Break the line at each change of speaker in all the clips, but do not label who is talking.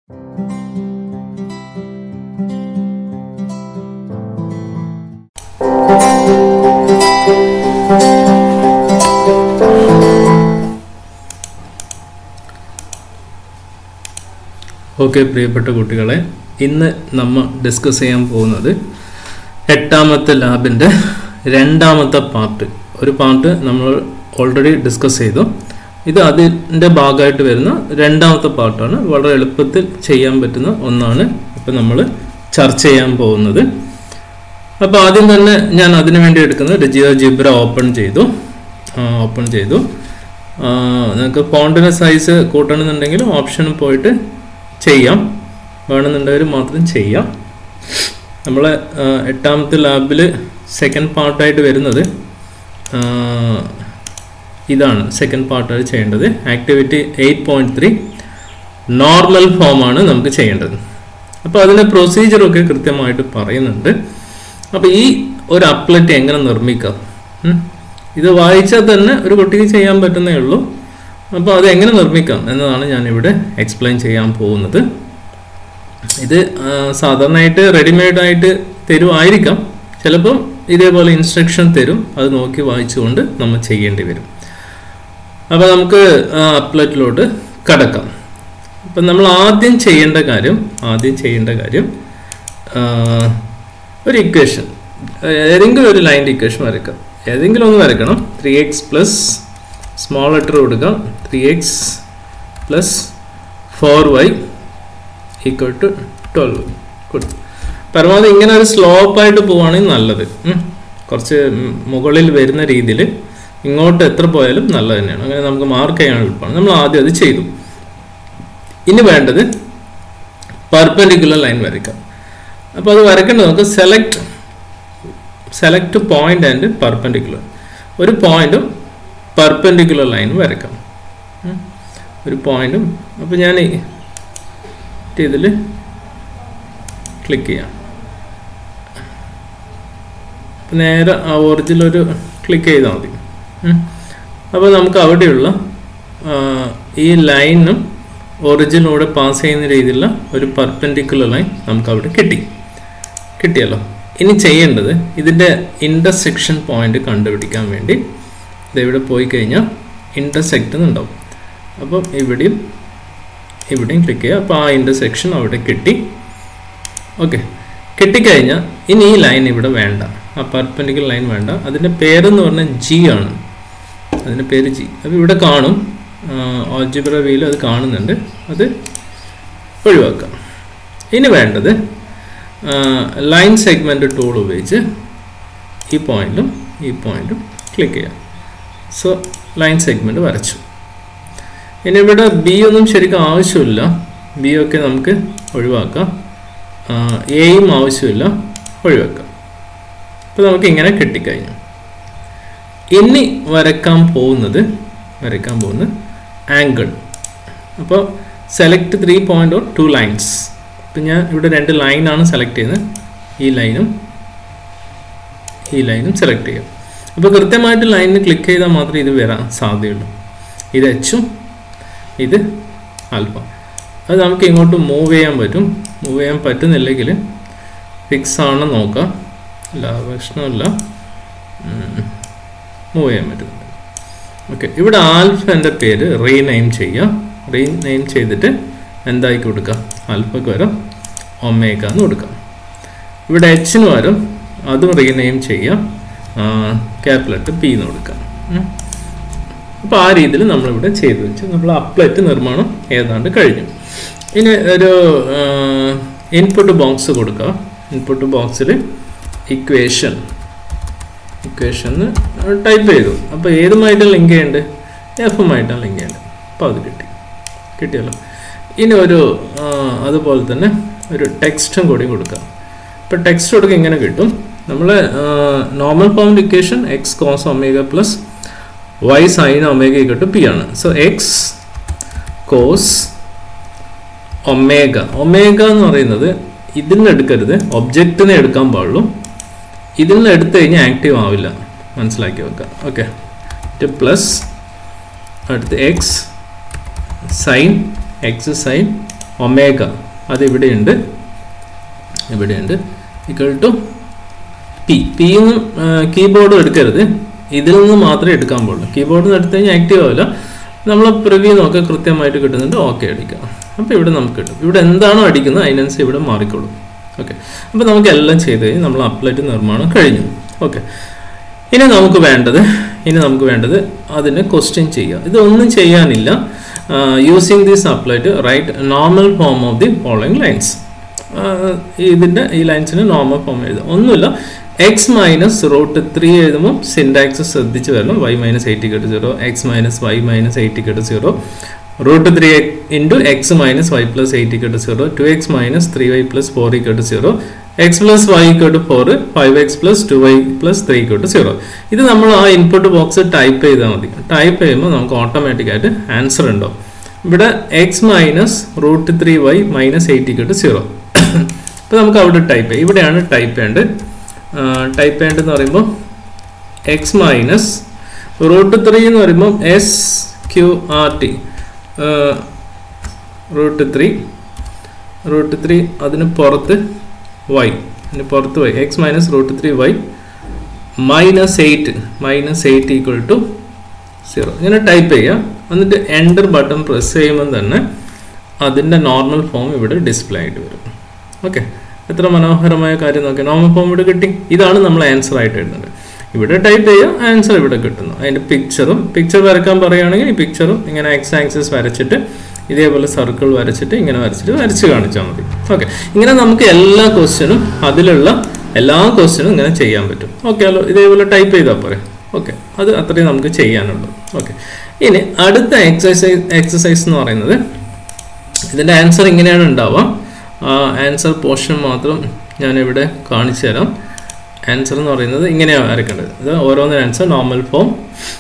Okay പ്രിയപ്പെട്ട കുട്ടികളെ ഇന്ന് നമ്മൾ ഡിസ്കസ് ചെയ്യാൻ പോകുന്നത് എട്ടാമത്തെ ലാബിൻ്റെ രണ്ടാമത്തെ പാർട്ട് ഒരു പാർട്ട് നമ്മൾ ഓൾറെഡി ഡിസ്കസ് ചെയ്തു ഇത് അതിൻ്റെ ഭാഗമായിട്ട് വരുന്ന രണ്ടാമത്തെ പാർട്ടാണ് വളരെ എളുപ്പത്തിൽ ചെയ്യാൻ പറ്റുന്ന ഒന്നാണ് ഇപ്പം നമ്മൾ ചർച്ച ചെയ്യാൻ പോകുന്നത് അപ്പോൾ ആദ്യം തന്നെ ഞാൻ അതിനു വേണ്ടി എടുക്കുന്നത് ജിയോ ജിബ്ര ഓപ്പൺ ചെയ്തു ഓപ്പൺ ചെയ്തു ആ, നിങ്ങൾക്ക് ഫോണ്ടിൻ്റെ സൈസ് കൂട്ടണമെന്നുണ്ടെങ്കിൽ ഓപ്ഷനിൽ പോയിട്ട് ചെയ്യാം വേണമെന്നുണ്ടെങ്കിൽ മാത്രം ചെയ്യാം നമ്മളെ ആ, എട്ടാമത്തെ ലാബിൽ സെക്കൻഡ് പാർട്ടായിട്ട് വരുന്നത് ആ, ഇതാണ് സെക്കൻഡ് പാർട്ടായിട്ട് ചെയ്യേണ്ടത് activity eight point three normal ഫോമാണ് നമുക്ക് ചെയ്യേണ്ടത് അപ്പോൾ അതിൻ്റെ പ്രൊസീജിയറൊക്കെ കൃത്യമായിട്ട് പറയുന്നുണ്ട് അപ്പോൾ ഈ ഒരു അപ്ലറ്റ് എങ്ങനെ നിർമ്മിക്കാം ഉം? ഇത് വായിച്ചാൽ തന്നെ ഒരു കുട്ടിക്ക് ചെയ്യാൻ പറ്റുന്നേ ഉള്ളൂ അപ്പോൾ അത് എങ്ങനെ നിർമ്മിക്കാം എന്നതാണ് ഞാനിവിടെ എക്സ്പ്ലെയിൻ ചെയ്യാൻ പോകുന്നത് ഇത് ആ, സാധാരണയായിട്ട് റെഡിമെയ്ഡ് ആയിട്ട് തരുമായിരിക്കാം ചിലപ്പം ഇതേപോലെ ഇൻസ്ട്രക്ഷൻ തരും അത് നോക്കി വായിച്ചുകൊണ്ട് നമ്മൾ ചെയ്യേണ്ടി വരും അപ്പോൾ നമുക്ക് അപ്ലറ്റിലോട്ട് കടക്കാം അപ്പം നമ്മൾ ആദ്യം ചെയ്യേണ്ട കാര്യം ആദ്യം ചെയ്യേണ്ട കാര്യം ആ, ഒരു ഇക്വേഷൻ ഏതെങ്കിലും ഒരു ലൈൻ്റെ ഇക്വേഷൻ വരയ്ക്കാം ഏതെങ്കിലും ഒന്ന് വരയ്ക്കണം three X plus small letter കൊടുക്കാം three X plus four Y equal to twelve കൊടുത്തു പരമാവധി ഇങ്ങനെ ഒരു സ്ലോപ്പായിട്ട് പോവുകയാണെങ്കിൽ നല്ലത് ഉം. കുറച്ച് ഉം മുകളിൽ വരുന്ന രീതിയിൽ ഇങ്ങോട്ട് എത്ര പോയാലും നല്ലത് തന്നെയാണ് അങ്ങനെ നമുക്ക് മാർക്ക് ചെയ്യാൻ എളുപ്പമാണ് നമ്മൾ ആദ്യം അത് ചെയ്തു ഇനി വേണ്ടത് പെർപെൻഡിക്കുലർ ലൈൻ വരയ്ക്കാം അപ്പോൾ അത് വരയ്ക്കേണ്ടത് നമുക്ക് select select point and perpendicular ഒരു പോയിന്റും പെർപെൻഡിക്കുലർ ലൈനും വരയ്ക്കാം ഉം. ഒരു പോയിന്റും അപ്പോൾ ഞാൻ ഇതിൽ ക്ലിക്ക് ചെയ്യാം അപ്പോൾ നേരെ ആ ഒറിജിനൽ ഒരു ക്ലിക്ക് ചെയ്താൽ മതി ഉം. അപ്പോൾ നമുക്ക് അവിടെയുള്ള ആ, ഈ ലൈനും ഒറിജിനോടെ പാസ് ചെയ്യുന്ന രീതിയിലുള്ള ഒരു പെർപെൻഡിക്കുലർ ലൈൻ നമുക്ക് അവിടെ കിട്ടി കിട്ടിയല്ലോ ഇനി ചെയ്യേണ്ടത് ഇതിൻ്റെ ഇൻ്റർസെക്ഷൻ പോയിന്റ് കണ്ടുപിടിക്കാൻ വേണ്ടി ഇതിവിടെ പോയി കഴിഞ്ഞാൽ ഇൻ്റർസെക്റ്റ് ഉണ്ടാവും അപ്പം ഇവിടെയും ഇവിടെയും ക്ലിക്ക് ചെയ്യുക അപ്പോൾ ആ ഇൻ്റർസെക്ഷൻ അവിടെ കിട്ടി ഓക്കെ കിട്ടിക്കഴിഞ്ഞാൽ ഇനി ഈ ലൈൻ ഇവിടെ വേണ്ട ആ പെർപെൻഡിക്കുലർ ലൈൻ വേണ്ട അതിൻ്റെ പേരെന്ന് പറഞ്ഞാൽ ജി ആണ് അതിൻ്റെ പേര് ജി അപ്പോൾ ഇവിടെ കാണും ഓൾജിബ്ര വീൽ അത് കാണുന്നുണ്ട് അത് ഒഴിവാക്കാം ഇനി വേണ്ടത് ലൈൻ സെഗ്മെൻറ്റ് ടൂൾ ഉപയോഗിച്ച് ഈ പോയിന്റും ഈ പോയിന്റും ക്ലിക്ക് ചെയ്യാം സോ ലൈൻ സെഗ്മെൻറ്റ് വരച്ചു ഇനി ഇവിടെ ബി ഒന്നും ശരിക്കും ആവശ്യമില്ല ബി ഒക്കെ നമുക്ക് ഒഴിവാക്കാം എയും ആവശ്യമില്ല ഒഴിവാക്കാം അപ്പോൾ നമുക്ക് ഇങ്ങനെ കിട്ടിക്കഴിഞ്ഞു ഇനി വരക്കാൻ പോകുന്നത് വരയ്ക്കാൻ പോകുന്നത് ആംഗിൾ അപ്പോൾ select three point or two lines ഇപ്പം ഞാൻ ഇവിടെ രണ്ട് ലൈനാണ് സെലക്ട് ചെയ്യുന്നത് ഈ ലൈനും ഈ ലൈനും സെലക്ട് ചെയ്യാം അപ്പോൾ കൃത്യമായിട്ട് ലൈനിന് ക്ലിക്ക് ചെയ്താൽ മാത്രമേ ഇത് വരാൻ സാധ്യതയുള്ളൂ ഇത് എച്ചും ഇത് ആൽഫ അത് നമുക്ക് ഇങ്ങോട്ട് മൂവ് ചെയ്യാൻ പറ്റും മൂവ് ചെയ്യാൻ പറ്റുന്നില്ലെങ്കിൽ ഫിക്സ് ആണെന്ന് നോക്കാം അല്ല പ്രശ്നമില്ല മൂവ് ചെയ്യാൻ പറ്റുന്നുണ്ട് ഓക്കെ ഇവിടെ ആൽഫൻ്റെ പേര് റീനെയിം ചെയ്യാം റീനെയിം ചെയ്തിട്ട് എന്താക്കി കൊടുക്കാം ആൽഫക്ക് വരാം ഒമേഗ എന്ന് കൊടുക്കാം ഇവിടെ എച്ചിന് വരും അതും റീനെയിം ചെയ്യാം ക്യാപിറ്റൽ പി എന്ന് കൊടുക്കാം ഉം. അപ്പോൾ ആ രീതിയിൽ നമ്മളിവിടെ ചെയ്തു വെച്ച് നമ്മൾ അപ്ലറ്റ് നിർമ്മാണം ഏതാണ്ട് കഴിഞ്ഞു ഇനി ഒരു ഇൻപുട്ട് ബോക്സ് കൊടുക്കുക ഇൻപുട്ട് ബോക്സിൽ ഇക്വേഷൻ ഇക്വേഷൻ ടൈപ്പ് ചെയ്തു അപ്പോൾ ഏതുമായിട്ടാണ് ലിങ്ക് ചെയ്യേണ്ടത് എഫുമായിട്ടാണ് ലിങ്ക് ചെയ്യേണ്ടത് അപ്പോൾ അത് കിട്ടി കിട്ടിയല്ലോ ഇനി ഒരു ആ, അതുപോലെ തന്നെ ഒരു ടെക്സ്റ്റും കൂടി കൊടുക്കാം ഇപ്പോൾ ടെക്സ്റ്റ് കൊടുക്കുക ഇങ്ങനെ കിട്ടും നമ്മൾ normal form equation x cos omega plus y sine omega equal to p ആണ് so x cos omega omega എന്ന് പറയുന്നത് ഇതിൽ നിന്ന് എടുക്കരുത് ഒബ്ജക്റ്റിനെ എടുക്കാൻ പാടുള്ളൂ ഇതിൽ നിന്ന് എടുത്തു കഴിഞ്ഞാൽ ആക്റ്റീവ് ആവില്ല മനസ്സിലാക്കി വെക്കാം ഓക്കെ പ്ലസ് അടുത്ത് x sine x sine omega അത് ഇവിടെയുണ്ട് ഇവിടെയുണ്ട് ഈക്വൽ ടു പി പി നിന്നും കീബോർഡ് എടുക്കരുത് ഇതിൽ നിന്ന് മാത്രമേ എടുക്കാൻ പാടുള്ളൂ കീബോർഡിൽ നിന്ന് എടുത്തു കഴിഞ്ഞാൽ ആക്റ്റീവ് ആവില്ല നമ്മൾ പ്രിവ്യൂ നോക്കി കൃത്യമായിട്ട് കിട്ടുന്നുണ്ട് ഓക്കെ അടിക്കുക അപ്പോൾ ഇവിടെ നമുക്ക് കിട്ടും ഇവിടെ എന്താണോ അടിക്കുന്നത് അതിനനുസരിച്ച് ഇവിടെ മാറിക്കോളും ഓക്കെ അപ്പോൾ നമുക്ക് എല്ലാം ചെയ്ത് കഴിഞ്ഞ് നമ്മൾ അപ്ലൈറ്റ് നിർമ്മാണം കഴിഞ്ഞു ഓക്കെ ഇനി നമുക്ക് വേണ്ടത് ഇനി നമുക്ക് വേണ്ടത് അതിന് ക്വസ്റ്റ്യൻ ചെയ്യുക ഇതൊന്നും ചെയ്യാനില്ല using this applet right normal form of the following lines ഇതിൻ്റെ ഈ ലൈൻസിന് നോർമൽ ഫോം എഴുതുക ഒന്നുമില്ല എക്സ് മൈനസ് റൂട്ട് ത്രീ എഴുതുമ്പോൾ സിൻഡാക്സ് ശ്രദ്ധിച്ച് വരണം y minus eight equal to zero x minus y minus eight equal to zero root three into x minus y plus eight equal to zero two x minus three y plus four equal to zero x plus y equal to four five x plus to Y plus three equal to zero ഇത് നമ്മൾ ആ input box type ചെയ്താൽ മതി type ചെയ്യുമ്പോൾ നമുക്ക് ഓട്ടോമാറ്റിക്കായിട്ട് answer ഉണ്ടോ ഇവിടെ x minus root three y minus eight equal to zero അപ്പോൾ നമുക്ക് അവിടെ ടൈപ്പ് ചെയ്യാം ഇവിടെയാണ് ടൈപ്പ് ചെയ്യേണ്ടത് ടൈപ്പ് ചെയ്യേണ്ടതെന്ന് പറയുമ്പോൾ എക്സ് മൈനസ് റൂട്ട് ത്രീ എന്ന് പറയുമ്പോൾ S Q R T root three root three അതിന് പുറത്ത് വൈ അതിന് പുറത്ത് y x minus root three y minus eight minus eight equal to zero ഇങ്ങനെ ടൈപ്പ് ചെയ്യുക എന്നിട്ട് എൻ്റർ ബട്ടൺ പ്രസ് ചെയ്യുമ്പോൾ തന്നെ അതിൻ്റെ നോർമൽ ഫോം ഇവിടെ ഡിസ്പ്ലേ ആയിട്ട് വരും ഓക്കെ എത്ര മനോഹരമായ കാര്യം നോക്കി നോർമൽ ഫോം ഇവിടെ കിട്ടി ഇതാണ് നമ്മൾ ആൻസർ ആയിട്ട് എഴുതുന്നത് ഇവിടെ ടൈപ്പ് ചെയ്യുക ആൻസർ ഇവിടെ കിട്ടുന്നു അതിൻ്റെ പിക്ചറും പിക്ചർ വരക്കാൻ പറയുകയാണെങ്കിൽ ഈ പിക്ചറും ഇങ്ങനെ എക്സ് ആക്സിസ് വരച്ചിട്ട് ഇതേപോലെ സർക്കിൾ വരച്ചിട്ട് ഇങ്ങനെ വരച്ചിട്ട് വരച്ച് കാണിച്ചാൽ മതി ഓക്കെ ഇങ്ങനെ നമുക്ക് എല്ലാ ക്വസ്റ്റ്യനും അതിലുള്ള എല്ലാ ക്വസ്റ്റ്യനും ഇങ്ങനെ ചെയ്യാൻ പറ്റും ഓക്കെ അല്ലോ ഇതേപോലെ ടൈപ്പ് ചെയ്താൽ പോരെ ഓക്കെ അത് അത്രയും നമുക്ക് ചെയ്യാനുള്ളൂ ഓക്കെ ഇനി അടുത്ത എക്സസൈസ് എക്സസൈസ് എന്ന് പറയുന്നത് ഇതിൻ്റെ ആൻസർ ഇങ്ങനെയാണ് ഉണ്ടാവുക ആ ആൻസർ പോർഷൻ മാത്രം ഞാനിവിടെ കാണിച്ചു തരാം ആൻസർ എന്ന് പറയുന്നത് ഇങ്ങനെയാണ് വരയ്ക്കേണ്ടത് ഇത് ഓരോന്നിന് answer normal form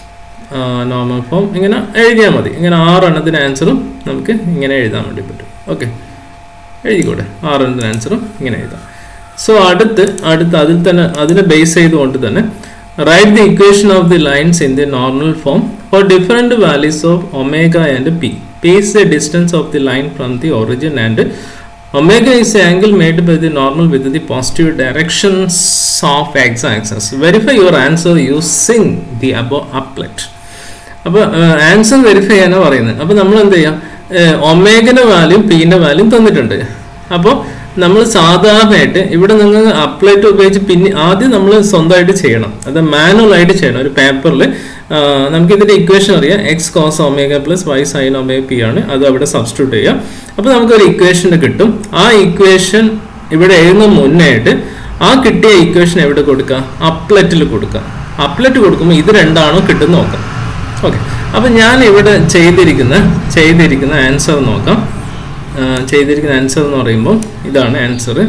normal form ഇങ്ങനെ എഴുതിയാൽ മതി ഇങ്ങനെ ആറെണ്ണത്തിന് ആൻസറും നമുക്ക് ഇങ്ങനെ എഴുതാൻ വേണ്ടി പറ്റും ഓക്കെ എഴുതിക്കോട്ടെ ആറെണ്ണത്തിന് ആൻസറും ഇങ്ങനെ എഴുതാം സോ അടുത്ത് അടുത്ത് അതിൽ തന്നെ അതിനെ ബേസ് ചെയ്തുകൊണ്ട് തന്നെ right the equation of the lines in the normal form for different values of omega and p p is the distance of the line from the origin and omega is the angle made by the normal with the positive directions of x-axis. Verify your answer using the above applet. അപ്പോൾ answer verify ചെയ്യാനാണ് പറയുന്നത് അപ്പോൾ നമ്മൾ എന്ത് ചെയ്യാം ഒമേഗയുടെ value പീൻ്റെ value തന്നിട്ടുണ്ട് അപ്പോൾ നമ്മൾ സാധാരണയായിട്ട് ഇവിടെ നിങ്ങൾ അപ്ലൈറ്റ് ഉപയോഗിച്ച് പിന്നെ ആദ്യം നമ്മൾ സ്വന്തമായിട്ട് ചെയ്യണം അത് മാനുവൽ ആയിട്ട് ചെയ്യണം ഒരു പേപ്പറിൽ നമുക്ക് ഇതിന്റെ ഇക്വേഷൻ അറിയാം x cos omega plus y sine omega p ആണ് അത് അവിടെ സബ്സ്റ്റിറ്റ്യൂട്ട് ചെയ്യാം അപ്പോൾ നമുക്കൊരു ഇക്വേഷൻ കിട്ടും ആ ഇക്വേഷൻ ഇവിടെ എഴുതുന്ന മുന്നേ ആയിട്ട് ആ കിട്ടിയ ഇക്വേഷൻ എവിടെ കൊടുക്കുക അപ്ലറ്റിൽ കൊടുക്കുക അപ്ലറ്റ് കൊടുക്കുമ്പോൾ ഇത് രണ്ടാണോ കിട്ടുന്ന നോക്കാം ഓക്കെ അപ്പം ഞാൻ ഇവിടെ ചെയ്തിരിക്കുന്ന ചെയ്തിരിക്കുന്ന ആൻസർ നോക്കാം ചെയ്തിരിക്കുന്ന ആൻസർ എന്ന് പറയുമ്പോൾ ഇതാണ് answer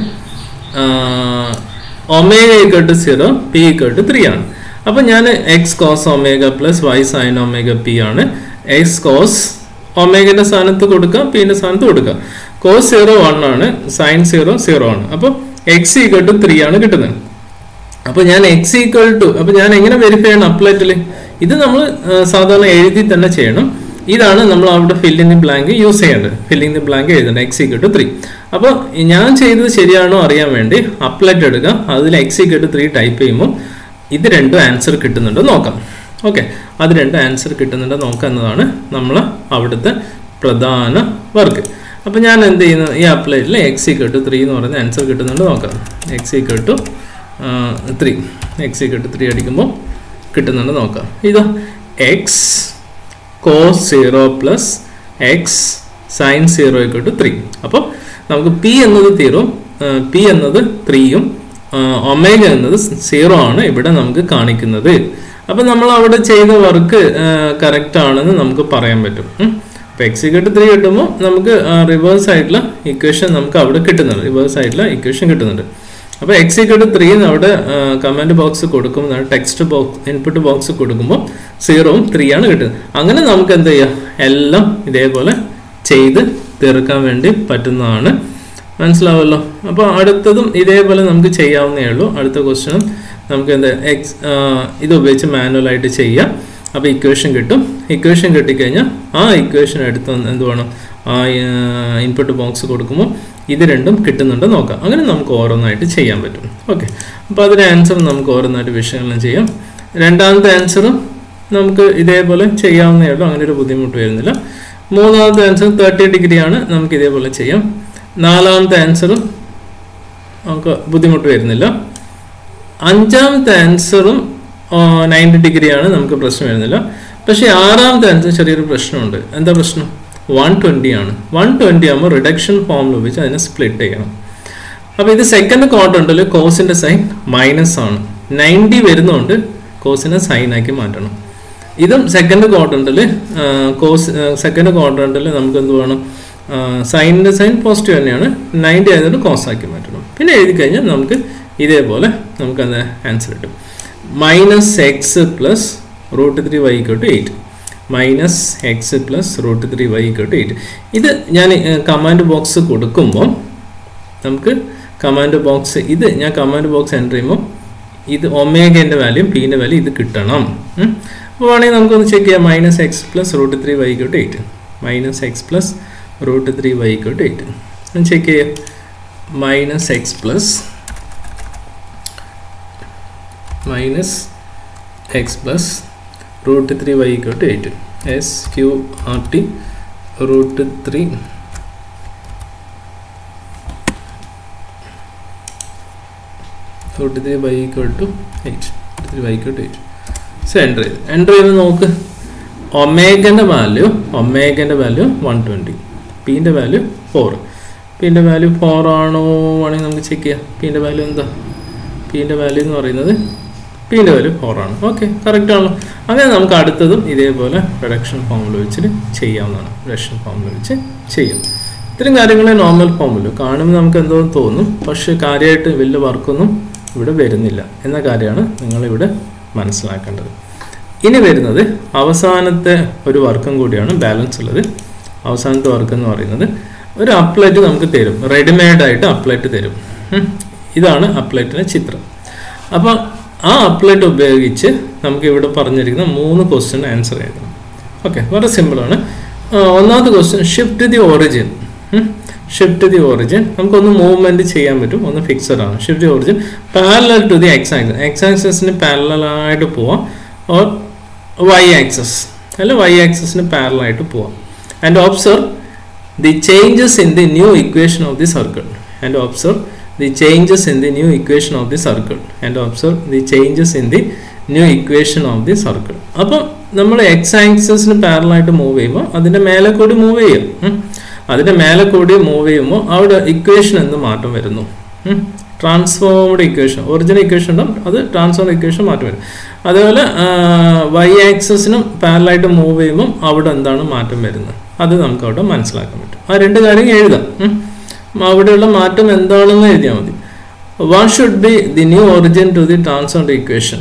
omega equal to zero p equal to three ആണ് അപ്പം ഞാൻ x cos omega plus y sine omega p ആണ് എക്സ് കോസ് ഒമേഗയുടെ സ്ഥാനത്ത് കൊടുക്കുക പിന്റെ സ്ഥാനത്ത് കൊടുക്കുക കോസ് സീറോ വൺ ആണ് സൈൻ സീറോ സീറോ ആണ് അപ്പോൾ എക്സ് ഈക്വൽ ടു ത്രീ ആണ് കിട്ടുന്നത് അപ്പോൾ ഞാൻ എക്സ് ഈക്വൽ ടു അപ്പോൾ ഞാൻ എങ്ങനെ വെരിഫൈ ചെയ്യണം അപ്ലൈറ്റിൽ ഇത് നമ്മൾ സാധാരണ എഴുതി തന്നെ ചെയ്യണം ഇതാണ് നമ്മൾ അവിടെ ഫില്ലിംഗ് ദി ബ്ലാങ്ക് യൂസ് ചെയ്യേണ്ടത് ഫില്ലിംഗ് ദി ബ്ലാങ്ക് എഴുതേണ്ടത് എക്സ് ഈക്വൽ ടു ത്രീ അപ്പോൾ ഞാൻ ചെയ്തത് ശരിയാണോ അറിയാൻ വേണ്ടി അപ്ലൈറ്റ് എടുക്കുക അതിൽ x equal to three type ചെയ്യുമ്പോൾ ഇത് രണ്ടും ആൻസർ കിട്ടുന്നുണ്ടോ നോക്കാം ഓക്കെ അത് രണ്ടും ആൻസർ കിട്ടുന്നുണ്ടോ നോക്കുക എന്നതാണ് നമ്മൾ അവിടുത്തെ പ്രധാന വർക്ക് അപ്പോൾ ഞാൻ എന്ത് ചെയ്യുന്നു ഈ അപ്ലൈറ്റിൽ എക്സ് ഈക്വൽ ടു ത്രീ എന്ന് പറയുന്ന ആൻസർ കിട്ടുന്നുണ്ടോ നോക്കാം x equal to three x equal to three അടിക്കുമ്പോൾ കിട്ടുന്നുണ്ടോ നോക്കാം ഇതോ x cos zero plus x sine zero equal to three അപ്പോൾ നമുക്ക് പി എന്നത് തീറും പി എന്നത് ത്രീയും ഒമേഗ എന്നത് സീറോ ആണ് ഇവിടെ നമുക്ക് കാണിക്കുന്നത് അപ്പം നമ്മൾ അവിടെ ചെയ്ത വർക്ക് കറക്റ്റ് ആണെന്ന് നമുക്ക് പറയാൻ പറ്റും അപ്പോൾ എക്സ് ഇക്കട്ട് ത്രീ കിട്ടുമ്പോൾ നമുക്ക് റിവേഴ്സ് ആയിട്ടുള്ള ഇക്വേഷൻ നമുക്ക് അവിടെ കിട്ടുന്നുണ്ട് റിവേഴ്സ് ആയിട്ടുള്ള ഇക്വേഷൻ കിട്ടുന്നുണ്ട് അപ്പോൾ എക്സ് ഇക്കട്ട് ത്രീ അവിടെ കമൻറ്റ് ബോക്സ് കൊടുക്കുമ്പോൾ ടെക്സ്റ്റ് ബോക്സ് ഇൻപുട്ട് ബോക്സ് കൊടുക്കുമ്പോൾ സീറോവും ത്രീ ആണ് കിട്ടുന്നത് അങ്ങനെ നമുക്ക് എന്ത് ചെയ്യാം എല്ലാം ഇതേപോലെ ചെയ്ത് തീർക്കാൻ വേണ്ടി പറ്റുന്നതാണ് മനസ്സിലാവല്ലോ അപ്പോൾ അടുത്തതും ഇതേപോലെ നമുക്ക് ചെയ്യാവുന്നേ ഉള്ളൂ അടുത്ത ക്വസ്റ്റ്യനും നമുക്ക് എന്താ എക്സ് ഇത് ഉപയോഗിച്ച് മാനുവലായിട്ട് ചെയ്യാം അപ്പോൾ ഇക്വേഷൻ കിട്ടും ഇക്വേഷൻ കിട്ടിക്കഴിഞ്ഞാൽ ആ ഇക്വേഷൻ എടുത്ത് എന്ത് വേണം ആ ഇൻപുട്ട് ബോക്സ് കൊടുക്കുമ്പോൾ ഇത് രണ്ടും കിട്ടുന്നുണ്ടോ നോക്കാം അങ്ങനെ നമുക്ക് ഓരോന്നായിട്ട് ചെയ്യാൻ പറ്റും ഓക്കെ അപ്പോൾ അതിൻ്റെ ആൻസർ നമുക്ക് ഓരോന്നായിട്ട് വിശകലനം ചെയ്യാം രണ്ടാമത്തെ ആൻസറും നമുക്ക് ഇതേപോലെ ചെയ്യാവുന്നേ ഉള്ളൂ അങ്ങനെ ഒരു ബുദ്ധിമുട്ട് വരുന്നില്ല മൂന്നാമത്തെ ആൻസർ തേർട്ടി ഡിഗ്രിയാണ് നമുക്ക് ഇതേപോലെ ചെയ്യാം നാലാമത്തെ ആൻസറും നമുക്ക് ബുദ്ധിമുട്ട് വരുന്നില്ല അഞ്ചാമത്തെ ആൻസറും നയൻറ്റി ഡിഗ്രിയാണ് നമുക്ക് പ്രശ്നം വരുന്നില്ല പക്ഷേ ആറാമത്തെ ആൻസർ ചെറിയൊരു പ്രശ്നമുണ്ട് എന്താ പ്രശ്നം വൺ ട്വൻറ്റി ആണ് വൺ ട്വൻറ്റി ആകുമ്പോൾ റിഡക്ഷൻ ഫോമിൽ ഉപയോഗിച്ച് അതിനെ സ്പ്ലിറ്റ് ചെയ്യണം അപ്പോൾ ഇത് സെക്കൻഡ് ക്വാർട്ടറിൽ കോസിൻ്റെ സൈൻ മൈനസ് ആണ് നയൻറ്റി വരുന്നതുകൊണ്ട് കോസിനെ സൈൻ ആക്കി മാറ്റണം ഇതും സെക്കൻഡ് ക്വാർട്ടറിൽ കോസ് സെക്കൻഡ് ക്വാർട്ടറിൽ നമുക്ക് എന്ത് വേണം സൈനിൻ്റെ സൈൻ പോസിറ്റീവ് തന്നെയാണ് നയൻറ്റി ആയതുകൊണ്ട് കോസ് ആക്കി മാറ്റണം പിന്നെ എഴുതി കഴിഞ്ഞാൽ നമുക്ക് ഇതേപോലെ നമുക്ക് അത് ആൻസർ കിട്ടും minus x plus root three y equal to eight minus x plus root three y equal to eight ഇത് ഞാൻ കമാൻഡ് ബോക്സ് കൊടുക്കുമ്പോൾ നമുക്ക് കമാൻഡ് ബോക്സ് ഇത് ഞാൻ കമാൻഡ് ബോക്സ് എൻ്റർ ചെയ്യുമ്പോൾ ഇത് ഒമേഗേൻ്റെ വാല്യൂ പീൻ്റെ വാല്യൂ ഇത് കിട്ടണം അപ്പോൾ വേണമെങ്കിൽ നമുക്കൊന്ന് ചെക്ക് ചെയ്യാം minus x plus root three y equal to eight minus x plus root three y equal to eight check ചെയ്യാം minus x plus minus x plus root three y equal to eight S Q R T root three root three y equal to eight root three y equal to eight so enter ചെയ്ത് enter ചെയ്ത് നോക്ക് ഒമേഗൻ്റെ value ഒമേഗൻ്റെ value one twenty പീൻ്റെ value four പീൻ്റെ value four ആണോ വേണമെങ്കിൽ നമുക്ക് ചെക്ക് ചെയ്യാം പീൻ്റെ വാല്യൂ എന്താ പീൻ്റെ വാല്യൂ എന്ന് പറയുന്നത് പീൻ്റെ വാല്യൂ ഫോർ ആണ് ഓക്കെ കറക്റ്റ് ആണല്ലോ അങ്ങനെ നമുക്ക് അടുത്തതും ഇതേപോലെ റിഡക്ഷൻ ഫോമിൽ വെച്ചിട്ട് ചെയ്യാവുന്നതാണ് റിഡക്ഷൻ ഫോമിൽ വെച്ച് ചെയ്യാം ഇത്തരം കാര്യങ്ങളെ നോർമൽ ഫോമിൽ കാണുമ്പോൾ നമുക്ക് എന്തോ തോന്നും പക്ഷേ കാര്യമായിട്ട് വലിയ വർക്കൊന്നും ഇവിടെ വരുന്നില്ല എന്ന കാര്യമാണ് നിങ്ങളിവിടെ മനസ്സിലാക്കേണ്ടത് ഇനി വരുന്നത് അവസാനത്തെ ഒരു വർക്കും കൂടിയാണ് ബാലൻസ് ഉള്ളത് അവസാനത്തെ വർക്ക് എന്ന് പറയുന്നത് ഒരു അപ്ലൈറ്റ് നമുക്ക് തരും റെഡിമെയ്ഡ് ആയിട്ട് അപ്ലൈറ്റ് തരും ഇതാണ് അപ്ലൈറ്റിൻ്റെ ചിത്രം അപ്പോൾ ആ അപ്ലൈറ്റ് ഉപയോഗിച്ച് നമുക്ക് ഇവിടെ പറഞ്ഞിരിക്കുന്ന മൂന്ന് ക്വസ്റ്റ്യൻ ആൻസർ എഴുതണം ഓക്കെ വളരെ സിമ്പിളാണ് ഒന്നാമത്തെ question shift the origin shift the origin നമുക്കൊന്ന് മൂവ്മെന്റ് ചെയ്യാൻ പറ്റും ഒന്ന് ഫിക്സഡ് ആണ് shift the origin parallel to the x axis x ആക്സസിന് പാരലൽ ആയിട്ട് പോവാം ഓർ വൈ ആക്സസ് അല്ല വൈ ആക്സസിന് പാരലൽ ആയിട്ട് പോവാം and observe the changes in the new equation of the circle and observe the changes in the new equation of the circle and observe the changes in the new equation of the circle അപ്പം നമ്മൾ X ആക്സസിന് പാരലായിട്ട് move ചെയ്യുമ്പോൾ അതിൻ്റെ മേലെ കൂടി move ചെയ്യും അതിൻ്റെ മേലെ കൂടി മൂവ് ചെയ്യുമ്പോൾ അവിടെ ഇക്വേഷൻ എന്ന് മാറ്റം വരുന്നു ട്രാൻസ്ഫോംഡ് ഇക്വേഷൻ ഒറിജിനൽ ഇക്വേഷൻ ഉണ്ടാവും അത് ട്രാൻസ്ഫോംഡ് ഇക്വേഷൻ മാറ്റം വരും അതേപോലെ വൈ ആക്സസിനും പാരലായിട്ട് മൂവ് ചെയ്യുമ്പോൾ അവിടെ എന്താണ് മാറ്റം വരുന്നത് അത് നമുക്ക് അവിടെ മനസ്സിലാക്കാൻ പറ്റും ആ രണ്ട് കാര്യം എഴുതാം അവിടെയുള്ള മാറ്റം എന്താണെന്ന് എഴുതിയാൽ മതി what should be the new origin to the transformed equation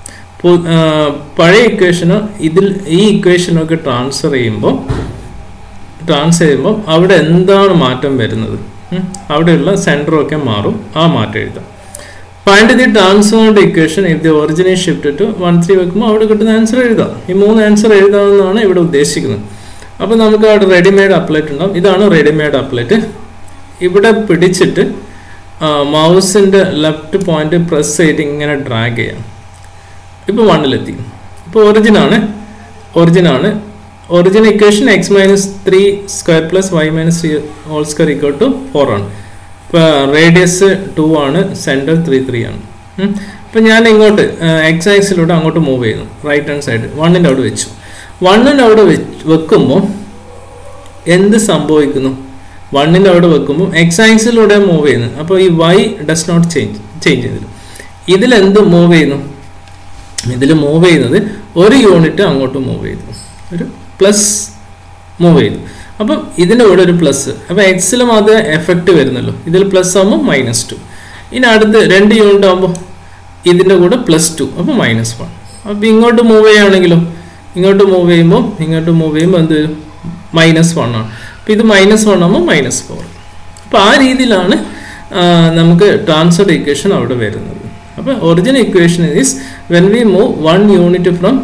പഴയ ഇക്വേഷന് ഇതിൽ ഈ ഇക്വേഷനൊക്കെ ട്രാൻസ്ഫർ ചെയ്യുമ്പോൾ ട്രാൻസ്ഫർ ചെയ്യുമ്പോൾ അവിടെ എന്താണ് മാറ്റം വരുന്നത് അവിടെയുള്ള സെൻറ്ററൊക്കെ മാറും ആ മാറ്റം എഴുതാം find the transformed equation if the origin is shift to one three വെക്കുമ്പോൾ അവിടെ കിട്ടുന്ന ആൻസർ എഴുതാം ഈ മൂന്ന് ആൻസർ എഴുതാമെന്നാണ് ഇവിടെ ഉദ്ദേശിക്കുന്നത് അപ്പോൾ നമുക്ക് അവിടെ റെഡിമെയ്ഡ് അപ്ലൈറ്റ് ഉണ്ടാവും ഇതാണ് റെഡിമെയ്ഡ് അപ്ലൈറ്റ് ഇവിടെ പിടിച്ചിട്ട് മൗസിൻ്റെ ലെഫ്റ്റ് പോയിന്റ് പ്രസ് ചെയ്ത് ഇങ്ങനെ ഡ്രാഗ് ചെയ്യാം ഇപ്പോൾ വണ്ണിലെത്തി ഇപ്പോൾ ഒറിജിനാണ് ഒറിജിനാണ് origin equation x minus three square plus y minus three whole square equal to four ആണ് ഇപ്പോൾ റേഡിയസ് ടു ആണ് സെൻറ്റർ ത്രീ ത്രീ ആണ് ഇപ്പം ഞാൻ ഇങ്ങോട്ട് എക്സ് ആക്സിലൂടെ അങ്ങോട്ട് മൂവ് ചെയ്യുന്നു റൈറ്റ് ഹാൻഡ് സൈഡ് വണ്ണിൻ്റെ അവിടെ വെച്ചു വണ്ണിൻ്റെ അവിടെ വെക്കുമ്പോൾ എന്ത് സംഭവിക്കുന്നു വണ്ണിൻ്റെ അവിടെ വെക്കുമ്പോൾ എക്സ് ആക്സിലൂടെ മൂവ് ചെയ്യുന്നു അപ്പോൾ ഈ y does not change change ചെയ്തില്ല ഇതിൽ എന്ത് മൂവ് ചെയ്യുന്നു ഇതിൽ മൂവ് ചെയ്യുന്നത് ഒരു യൂണിറ്റ് അങ്ങോട്ട് മൂവ് ചെയ്തു ഒരു പ്ലസ് മൂവ് ചെയ്തു അപ്പം ഇതിൻ്റെ കൂടെ ഒരു പ്ലസ് അപ്പോൾ എക്സിൽ മാത്രമേ എഫക്റ്റ് വരുന്നുള്ളൂ ഇതിൽ പ്ലസ് ആകുമ്പോൾ മൈനസ് ടു ഇനി അടുത്ത് രണ്ട് യൂണിറ്റ് ആകുമ്പോൾ ഇതിൻ്റെ കൂടെ പ്ലസ് ടു അപ്പോൾ മൈനസ് വൺ അപ്പോൾ ഇങ്ങോട്ട് മൂവ് ചെയ്യുകയാണെങ്കിലും ഇങ്ങോട്ട് മൂവ് ചെയ്യുമ്പോൾ ഇങ്ങോട്ട് മൂവ് ചെയ്യുമ്പോൾ എന്ത് വരും മൈനസ് വൺ ആണ് അപ്പോൾ ഇത് മൈനസ് വൺ ആകുമ്പോൾ മൈനസ് ഫോർ അപ്പോൾ ആ രീതിയിലാണ് നമുക്ക് ട്രാൻസ്ഫർ ഇക്വേഷൻ അവിടെ വരുന്നത് അപ്പോൾ original equation is when we move one unit from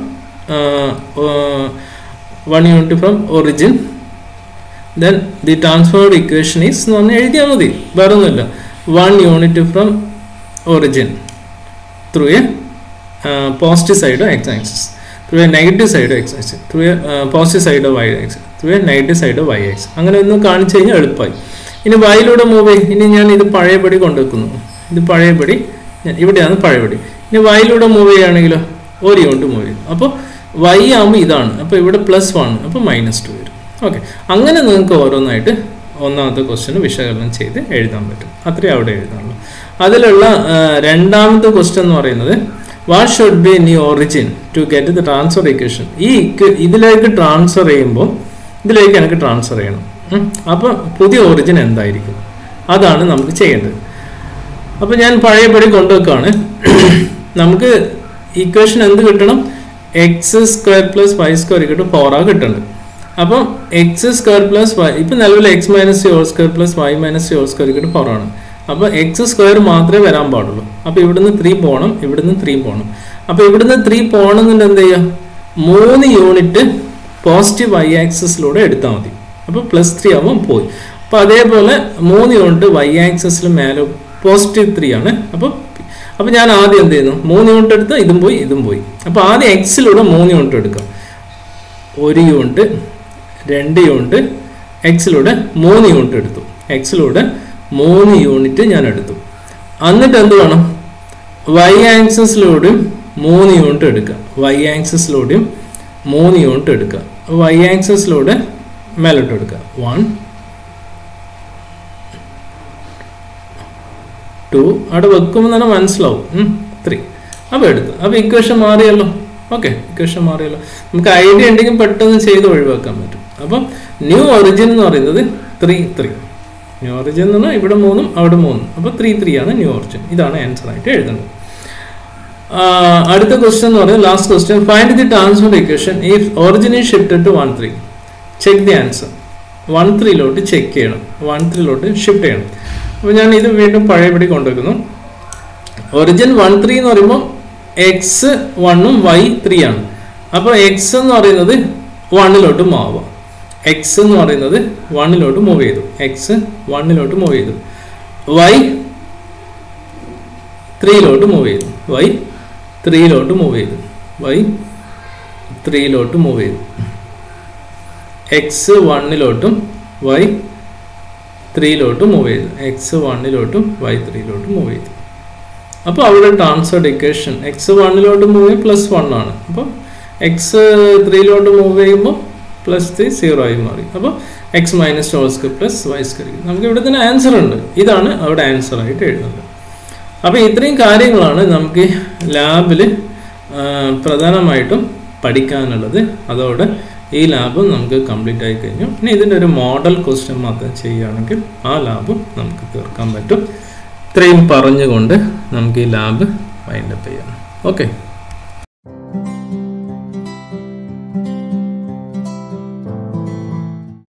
one unit from origin then the transferred equation is എന്ന് പറഞ്ഞാൽ എഴുതിയാൽ മതി വേറെ ഒന്നുമില്ല one unit from origin through a positive side of x axis through a negative side of x axis through a positive side of y axis through a negative side of y axis അങ്ങനെ ഒന്ന് കാണിച്ചു കഴിഞ്ഞാൽ എളുപ്പമായി ഇനി വൈയിലൂടെ move ചെയ്യും ഇനി ഞാൻ ഇത് പഴയപടി കൊണ്ടുവെക്കുന്നു ഇത് പഴയപടി ഞാൻ ഇവിടെയാണ് പഴയപടി ഇനി വൈയിലൂടെ മൂവ് ചെയ്യുകയാണെങ്കിലോ ഒരു യൂണിറ്റ് മൂവ് ചെയ്യും അപ്പോൾ വൈ ആകുമ്പോൾ ഇതാണ് അപ്പോൾ ഇവിടെ പ്ലസ് വൺ അപ്പോൾ മൈനസ് ടു വരും ഓക്കെ അങ്ങനെ നിങ്ങൾക്ക് ഓരോന്നായിട്ട് ഒന്നാമത്തെ ക്വസ്റ്റ്യൻ വിശകലനം ചെയ്ത് എഴുതാൻ പറ്റും അത്രയും അവിടെ എഴുതാനുള്ളൂ അതിലുള്ള ആ, രണ്ടാമത്തെ ക്വസ്റ്റ്യൻ എന്ന് പറയുന്നത് what should be new origin to get the transfer equation ഈ ഇക്വ- ഇതിലേക്ക് ട്രാൻസ്ഫർ ചെയ്യുമ്പോൾ ഇതിലേക്ക് എനിക്ക് ട്രാൻസ്ഫർ ചെയ്യണം ഉം. അപ്പോൾ പുതിയ ഒറിജിൻ എന്തായിരിക്കും അതാണ് നമുക്ക് ചെയ്യേണ്ടത് അപ്പോൾ ഞാൻ പഴയപടി കൊണ്ടുവെക്കാണ് നമുക്ക് ഇക്വേഷൻ എന്ത് കിട്ടണം x square plus y square കിട്ടും ഫോറാ കിട്ടുന്നുണ്ട് അപ്പം എക്സ് സ്ക്വയർ പ്ലസ് വൈ ഇപ്പം നിലവിൽ x minus whole square plus y minus whole square കിട്ടും ഫോറാണ് അപ്പോൾ എക്സ് സ്ക്വയർ മാത്രമേ വരാൻ പാടുള്ളൂ അപ്പോൾ ഇവിടുന്ന് ത്രീ പോകണം ഇവിടുന്ന് ത്രീ പോകണം അപ്പോൾ ഇവിടുന്ന് ത്രീ പോകണമെന്നുണ്ട് എന്ത് ചെയ്യുക മൂന്ന് യൂണിറ്റ് പോസിറ്റീവ് വൈ ആക്സിസിലൂടെ എടുത്താൽ മതി അപ്പോൾ പ്ലസ് ത്രീ ആവുമ്പോൾ പോയി അപ്പോൾ അതേപോലെ മൂന്ന് യൂണിറ്റ് വൈ ആക്സിസിൽ മേലെ പോസിറ്റീവ് ത്രീ ആണ് അപ്പോൾ അപ്പോൾ ഞാൻ ആദ്യം എന്ത് ചെയ്യുന്നു മൂന്ന് യൂണിറ്റ് എടുത്ത് ഇതും പോയി ഇതും പോയി അപ്പോൾ ആദ്യം എക്സിലൂടെ മൂന്ന് യൂണിറ്റ് എടുക്കാം ഒരു യൂണിറ്റ് രണ്ട് യൂണിറ്റ് എക്സിലൂടെ മൂന്ന് യൂണിറ്റ് എടുത്തു എക്സിലൂടെ മൂന്ന് യൂണിറ്റ് ഞാൻ എടുത്തു എന്നിട്ട് എന്ത് വേണം വൈ ആക്സിസിലൂടെയും മൂന്ന് യൂണിറ്റ് എടുക്കുക വൈ ആക്സിസിലൂടെയും മൂന്ന് യൂണിറ്റ് എടുക്കുക വൈ ആക്സിസിലൂടെ മേലോട്ട് എടുക്കുക വൺ ടു അവിടെ വെക്കുമ്പോൾ തന്നെ മനസ്സിലാവും ത്രീ അപ്പോൾ എടുത്തു അപ്പോൾ ഇക്വേഷൻ മാറിയല്ലോ ഓക്കെ ഇക്വേഷൻ മാറിയല്ലോ നമുക്ക് ഐഡിയ ഉണ്ടെങ്കിൽ പെട്ടെന്ന് ചെയ്ത് ഒഴിവാക്കാൻ പറ്റും അപ്പം ന്യൂ ഒറിജിൻ എന്ന് പറയുന്നത് ത്രീ ത്രീ ന്യൂ ഒറിജിൻ എന്ന് പറഞ്ഞാൽ ഇവിടെ മൂന്നും അവിടെ മൂന്നും അപ്പോൾ ത്രീ ത്രീ ആണ് ന്യൂ ഒറിജിൻ ഇതാണ് ആൻസർ ആയിട്ട് എഴുതേണ്ടത് ആ, അടുത്ത ക്വസ്റ്റ്യൻ എന്ന് പറയുന്നത് last question find the transfer equation if origin is shifted to one three check the answer one ത്രീയിലോട്ട് ചെക്ക് ചെയ്യണം വൺ ത്രീയിലോട്ട് ഷിഫ്റ്റ് ചെയ്യണം അപ്പോൾ ഞാൻ ഇത് വീണ്ടും പഴയപടി കൊണ്ടുവെക്കുന്നു ഒറിജിൻ വൺ ത്രീ എന്ന് പറയുമ്പോൾ എക്സ് വണ്ണും വൈ ത്രീ ആണ് അപ്പോൾ എക്സ് എന്ന് പറയുന്നത് വണ്ണിലോട്ട് മാവാം എക്സ് എന്ന് പറയുന്നത് വണ്ണിലോട്ട് മൂവ് ചെയ്തു എക്സ് വണ്ണിലോട്ട് മൂവ് ചെയ്തു വൈ ത്രീയിലോട്ട് മൂവ് ചെയ്തു വൈ ത്രീയിലോട്ട് മൂവ് ചെയ്തു വൈ ത്രീയിലോട്ട് മൂവ് ചെയ്തു എക്സ് വണ്ണിലോട്ടും വൈ ത്രീയിലോട്ട് മൂവ് ചെയ്തു എക്സ് വണ്ണിലോട്ടും വൈ ത്രീയിലോട്ടും മൂവ് ചെയ്തു അപ്പോൾ അവിടെ ട്രാൻസ്ഫർ ഇക്വേഷൻ എക്സ് വണ്ണിലോട്ട് മൂവ് ചെയ്യും പ്ലസ് വൺ ആണ് അപ്പോൾ എക്സ് ത്രീയിലോട്ട് മൂവ് ചെയ്യുമ്പോൾ പ്ലസ് ത്രീ സീറോ ആയി മാറി അപ്പോൾ x minus whole square plus y square നമുക്ക് ഇവിടെ തന്നെ ആൻസർ ഉണ്ട് ഇതാണ് അവിടെ ആൻസർ ആയിട്ട് എഴുതുന്നത് അപ്പോൾ ഇത്രയും കാര്യങ്ങളാണ് നമുക്ക് ലാബിൽ പ്രധാനമായിട്ടും പഠിക്കാനുള്ളത് അതോടെ ഈ ലാബും നമുക്ക് കംപ്ലീറ്റ് ആയി കഴിഞ്ഞു ഇനി ഇതിൻ്റെ ഒരു മോഡൽ ക്വസ്റ്റ്യൻ മാത്രം ചെയ്യുകയാണെങ്കിൽ ആ ലാബും നമുക്ക് തീർക്കാൻ പറ്റും ഇത്രയും പറഞ്ഞുകൊണ്ട് നമുക്ക് ഈ ലാബ് വൈൻഡപ്പ് ചെയ്യാം ഓക്കെ